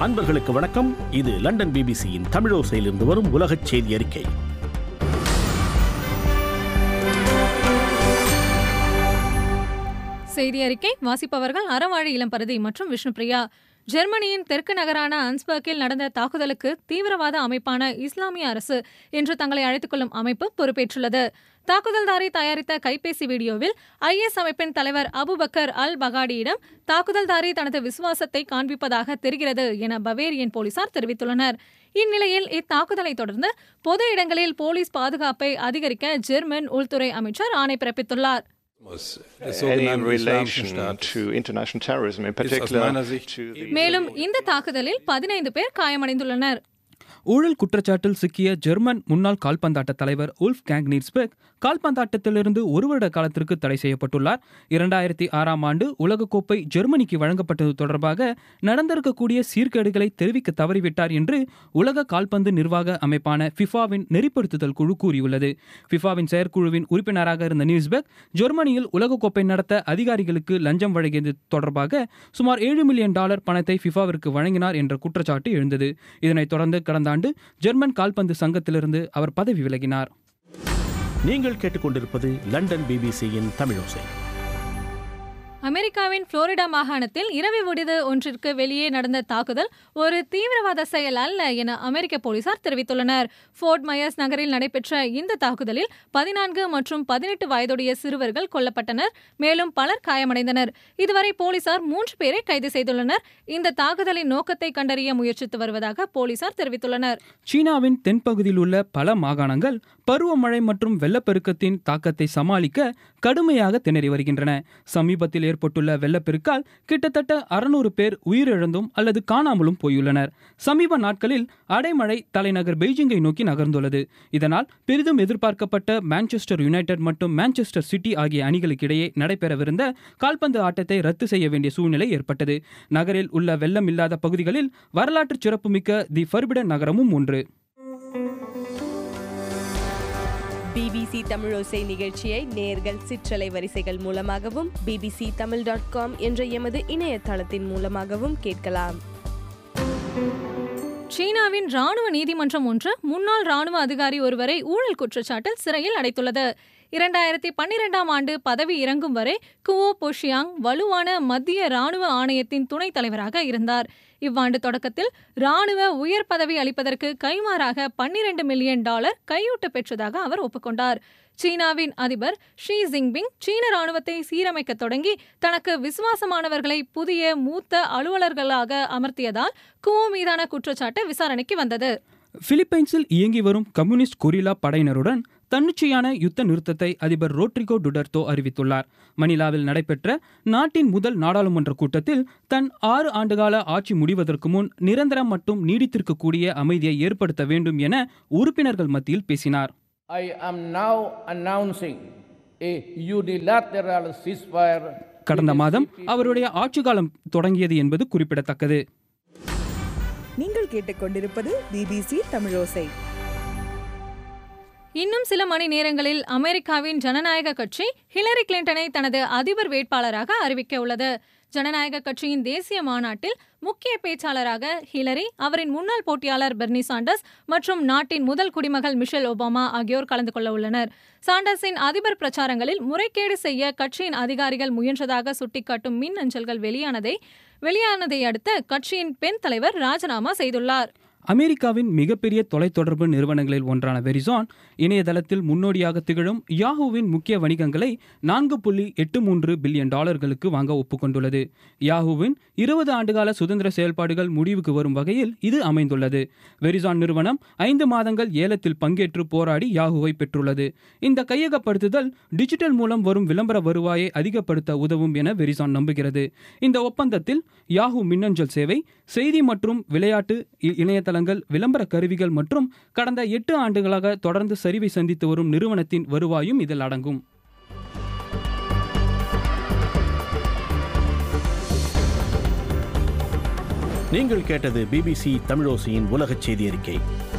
அன்பர்களுக்கு வணக்கம் இது லண்டன் பிபிசியின் தமிழோசையிலிருந்து வரும் உலகச் செய்தி அறிக்கை செய்தி அறிக்கை வாசிப்பவர்கள் அறவாழி இளம்பரதி மற்றும் விஷ்ணுபிரியா ஜெர்மனியின் தெற்கு நகரான அன்ஸ்பர்க்கில் நடந்த தாக்குதலுக்கு தீவிரவாத அமைப்பான இஸ்லாமிய அரசு என்று தங்களை அழைத்துக் கொள்ளும் அமைப்பு பொறுப்பேற்றுள்ளது தாக்குதல்தாரி தயாரித்த கைபேசி வீடியோவில் ஐஎஸ் அமைப்பின் தலைவர் அபுபக்கர் அல் பகாடியிடம் தாக்குதல்தாரி தனது விசுவாசத்தை காண்பிப்பதாக தெரிகிறது என பவேரியன் போலீசார் தெரிவித்துள்ளனர் இந்நிலையில் இத்தாக்குதலை தொடர்ந்து பொது இடங்களில் போலீஸ் பாதுகாப்பை அதிகரிக்க ஜெர்மன் உள்துறை அமைச்சர் ஆணை பிறப்பித்துள்ளார் any in relation to international terrorism, in particular to the மேலும் இந்த தாக்குதலில் பதினைந்து பேர் காயமடைந்துள்ளனர் ஊழல் குற்றச்சாட்டில் சிக்கிய ஜெர்மன் முன்னாள் கால்பந்தாட்ட தலைவர் உல்ஃப் கேங் நீர்ஸ்பெக் கால்பந்தாட்டத்திலிருந்து ஒரு வருட காலத்திற்கு தடை செய்யப்பட்டுள்ளார் இரண்டாயிரத்தி ஆறாம் ஆண்டு உலகக்கோப்பை ஜெர்மனிக்கு வழங்கப்பட்டது தொடர்பாக நடந்திருக்கக்கூடிய சீர்கேடுகளை தெரிவிக்க தவறிவிட்டார் என்று உலக கால்பந்து நிர்வாக அமைப்பான ஃபிஃபாவின் நெறிப்படுத்துதல் குழு கூறியுள்ளது ஃபிஃபாவின் செயற்குழுவின் உறுப்பினராக இருந்த நியூஸ்பெக் ஜெர்மனியில் உலகக்கோப்பை நடத்த அதிகாரிகளுக்கு லஞ்சம் வழங்கியது தொடர்பாக சுமார் ஏழு மில்லியன் டாலர் பணத்தை ஃபிஃபாவிற்கு வழங்கினார் என்ற குற்றச்சாட்டு எழுந்தது இதனைத் தொடர்ந்து கடந்த ஆண்டு ஜெர்மன் கால்பந்து சங்கத்திலிருந்து அவர் பதவி விலகினார் நீங்கள் கேட்டுக்கொண்டிருப்பது லண்டன் பிபிசியின் தமிழோசை அமெரிக்காவின் புளோரிடா மாகாணத்தில் இரவு விடுதி ஒன்றிற்கு வெளியே நடந்த தாக்குதல் ஒரு தீவிரவாத செயல் அல்ல என அமெரிக்க போலீசார் தெரிவித்துள்ளனர் ஃபோர்ட் மயர்ஸ் நகரில் நடைபெற்ற இந்த தாக்குதலில் பதினான்கு மற்றும் பதினெட்டு வயதுடைய சிறுவர்கள் கொல்லப்பட்டனர் மேலும் பலர் காயமடைந்தனர் இதுவரை போலீசார் மூன்று பேரை கைது செய்துள்ளனர் இந்த தாக்குதலின் நோக்கத்தை கண்டறிய முயற்சித்து வருவதாக போலீசார் தெரிவித்துள்ளனர் சீனாவின் தென்பகுதியில் உள்ள பல மாகாணங்கள் பருவமழை மற்றும் வெள்ளப்பெருக்கத்தின் தாக்கத்தை சமாளிக்க கடுமையாக திணறி வருகின்றன சமீபத்தில் ஏற்பட்டுள்ள வெள்ளப்பெருக்கால் கிட்டத்தட்ட அறுநூறு பேர் உயிரிழந்தும் அல்லது காணாமலும் போயுள்ளனர் சமீப நாட்களில் அடைமழை தலைநகர் பெய்ஜிங்கை நோக்கி நகர்ந்துள்ளது இதனால் பெரிதும் எதிர்பார்க்கப்பட்ட மான்செஸ்டர் யுனைடெட் மற்றும் மான்செஸ்டர் சிட்டி ஆகிய அணிகளுக்கிடையே நடைபெறவிருந்த கால்பந்து ஆட்டத்தை ரத்து செய்ய வேண்டிய சூழ்நிலை ஏற்பட்டது நகரில் உள்ள வெள்ளம் இல்லாத பகுதிகளில் வரலாற்று சிறப்புமிக்க தி ஃபர்பிடன் நகரமும் ஒன்று பிபிசி தமிழோசை நிகழ்ச்சியை நேர்கள் சிற்றலை வரிசைகள் மூலமாகவும் பிபிசி தமிழ் டாட் காம் என்ற எமது இணையதளத்தின் மூலமாகவும் கேட்கலாம் சீனாவின் ராணுவ நீதிமன்றம் ஒன்று முன்னாள் ராணுவ அதிகாரி ஒருவரை ஊழல் குற்றச்சாட்டில் சிறையில் அடைத்துள்ளது இரண்டாயிரத்தி பன்னிரெண்டாம் ஆண்டு பதவி இறங்கும் வரை குவோ பொஷியாங் வலுவான மத்திய ராணுவ ஆணையத்தின் துணைத் தலைவராக இருந்தார் இவ்வாண்டு தொடக்கத்தில் ராணுவ உயர் பதவி அளிப்பதற்கு கைமாறாக பன்னிரண்டு மில்லியன் டாலர் கையூட்டு பெற்றதாக அவர் ஒப்புக்கொண்டார் சீனாவின் அதிபர் ஷி ஜின்பிங் சீன ராணுவத்தை சீரமைக்க தொடங்கி தனக்கு விசுவாசமானவர்களை புதிய மூத்த அலுவலர்களாக அமர்த்தியதால் குவோ மீதான குற்றச்சாட்டு விசாரணைக்கு வந்தது பிலிப்பைன்ஸில் இயங்கி வரும் கம்யூனிஸ்ட் கொரில்லா படையினருடன் தன்னிச்சையான யுத்த நிறுத்தத்தை அதிபர் ரோட்ரிகோ டுடர்டோ அறிவித்துள்ளார் மணிலாவில் நடைபெற்ற நாட்டின் முதல் நாடாளுமன்ற கூட்டத்தில் தன் ஆறு ஆண்டுகால ஆட்சி முடிவதற்கு முன் நிரந்தரம் மற்றும் நீடித்திருக்கக்கூடிய அமைதியை ஏற்படுத்த வேண்டும் என உறுப்பினர்கள் மத்தியில் பேசினார் I am now announcing a unilateral ceasefire. கடந்த மாதம் அவருடைய ஆட்சி காலம் தொடங்கியது என்பது குறிப்பிடத்தக்கது நீங்கள் கேட்டுக்கொண்டிருப்பது பிபிசி தமிழோசை இன்னும் சில மணி நேரங்களில் அமெரிக்காவின் ஜனநாயக கட்சி ஹிலரி கிளின்டனை தனது அதிபர் வேட்பாளராக அறிவிக்க உள்ளது ஜனநாயக கட்சியின் தேசிய மாநாட்டில் முக்கிய பேச்சாளராக ஹிலரி அவரின் முன்னாள் போட்டியாளர் பெர்னி சாண்டர்ஸ் மற்றும் நாட்டின் முதல் குடிமகள் மிஷேல் ஒபாமா ஆகியோர் கலந்து கொள்ள உள்ளனர் சாண்டர்ஸின் அதிபர் பிரச்சாரங்களில் முறைகேடு செய்ய கட்சியின் அதிகாரிகள் முயன்றதாக சுட்டிக்காட்டும் மின் அஞ்சல்கள் வெளியானதை வெளியானதை அடுத்து கட்சியின் பெண் தலைவர் ராஜினாமா செய்துள்ளார் அமெரிக்காவின் மிகப்பெரிய தொலைத்தொடர்பு நிறுவனங்களில் ஒன்றான வெரிசான் இணையதளத்தில் முன்னோடியாக திகழும் யாஹூவின் முக்கிய வணிகங்களை நான்கு புள்ளி எட்டு மூன்று பில்லியன் டாலர்களுக்கு வாங்க ஒப்புக்கொண்டுள்ளது யாஹூவின் இருபது ஆண்டுகால சுதந்திர செயல்பாடுகள் முடிவுக்கு வரும் வகையில் இது அமைந்துள்ளது வெரிசான் நிறுவனம் ஐந்து மாதங்கள் ஏலத்தில் பங்கேற்று போராடி யாஹூவை பெற்றுள்ளது இந்த கையகப்படுத்துதல் டிஜிட்டல் மூலம் வரும் விளம்பர வருவாயை அதிகப்படுத்த உதவும் என வெரிசான் நம்புகிறது இந்த ஒப்பந்தத்தில் யாஹூ மின்னஞ்சல் சேவை செய்தி மற்றும் விளையாட்டு இ- இணையதளங்கள் விளம்பர கருவிகள் மற்றும் கடந்த எட்டு ஆண்டுகளாக தொடர்ந்து சரிவை சந்தித்து வரும் நிறுவனத்தின் வருவாயும் இதில் அடங்கும் நீங்கள் கேட்டது பிபிசி தமிழோசையின் உலகச் செய்தி அறிக்கை